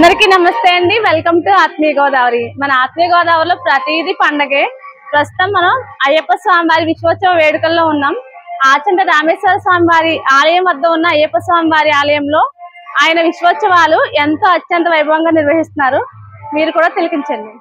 అందరికీ నమస్తే అండి వెల్కమ్ టు ఆత్మీయ గోదావరి మన ఆత్మీయ గోదావరిలో ప్రతిదీ పండగే ప్రస్తుతం మనం అయ్యప్ప స్వామి వారి విశ్వోత్సవ వేడుకల్లో ఉన్నాం ఆచంట రామేశ్వర స్వామి వారి ఆలయం వద్ద ఉన్న అయ్యప్ప స్వామి వారి ఆలయంలో ఆయన విశ్వోత్సవాలు ఎంతో అత్యంత వైభవంగా నిర్వహిస్తున్నారు మీరు కూడా తిలకించండి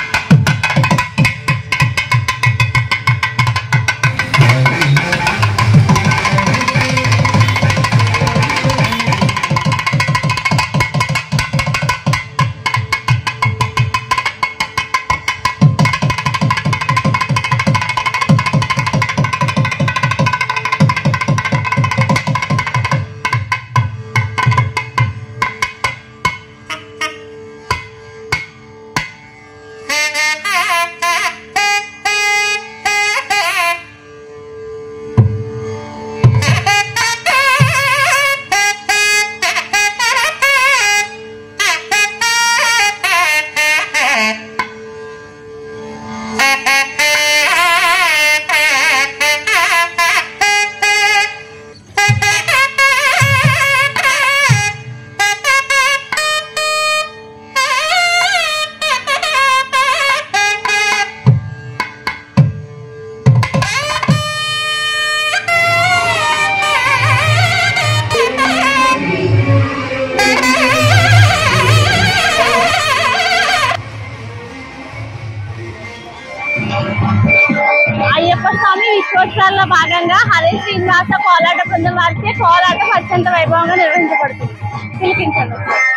అయ్యప్ప స్వామి విశ్వోత్సవాల్లో భాగంగా హరే శ్రీనివాస కోలాట బృందం వారిచే కోలాటం అత్యంత వైభవంగా నిర్వహించబడుతుంది తిలకించండి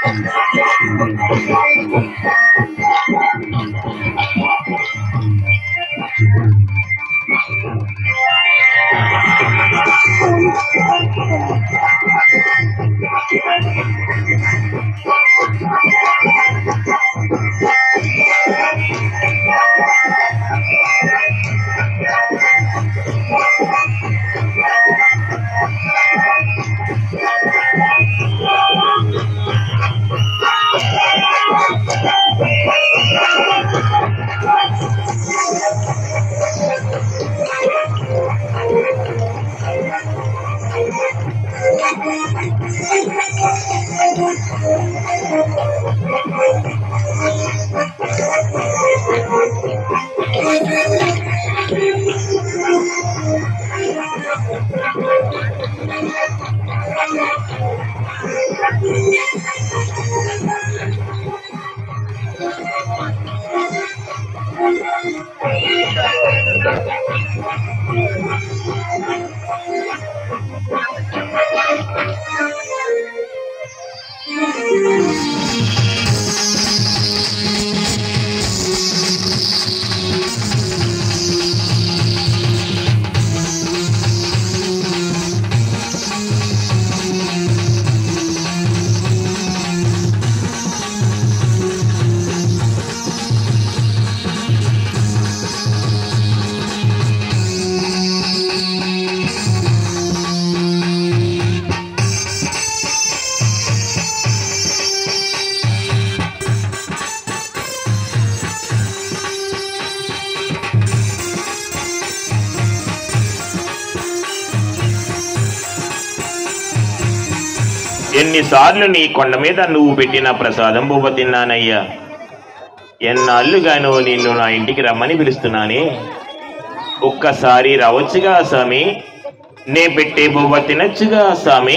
ఎన్నిసార్లు నీ కొండ మీద నువ్వు పెట్టిన ప్రసాదం బువ్వ తిన్నానయ్యా ఎన్నాళ్ళుగాను నిన్ను నా ఇంటికి రమ్మని పిలుస్తున్నానే ఒక్కసారి రావచ్చుగా స్వామి నే పెట్టే బువ్వ తినచ్చుగా స్వామి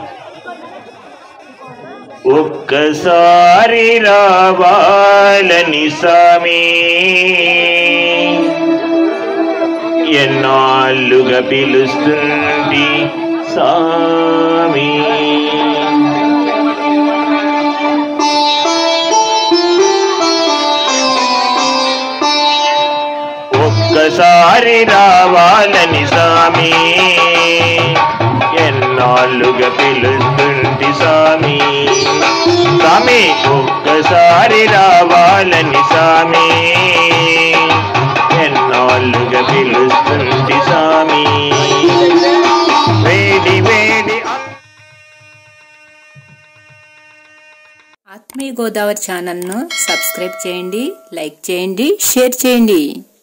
ఒక్కసారి రావాలని స్వామి ఎన్నాళ్ళుగా పిలుస్తుంది స్వామి ఒక్కసారి రావాలని స్వామి ఎన్నాళ్ళుగా పిలుస్తుంది స్వామి స్వామి ఒక్కసారి రావాలని స్వామి ఎన్నాళ్ళుగా పిలుస్తుంది స్వామి వేడి వేడి ఆత్మీయ గోదావరి ఛానల్ను సబ్స్క్రైబ్ చేయండి లైక్ చేయండి షేర్ చేయండి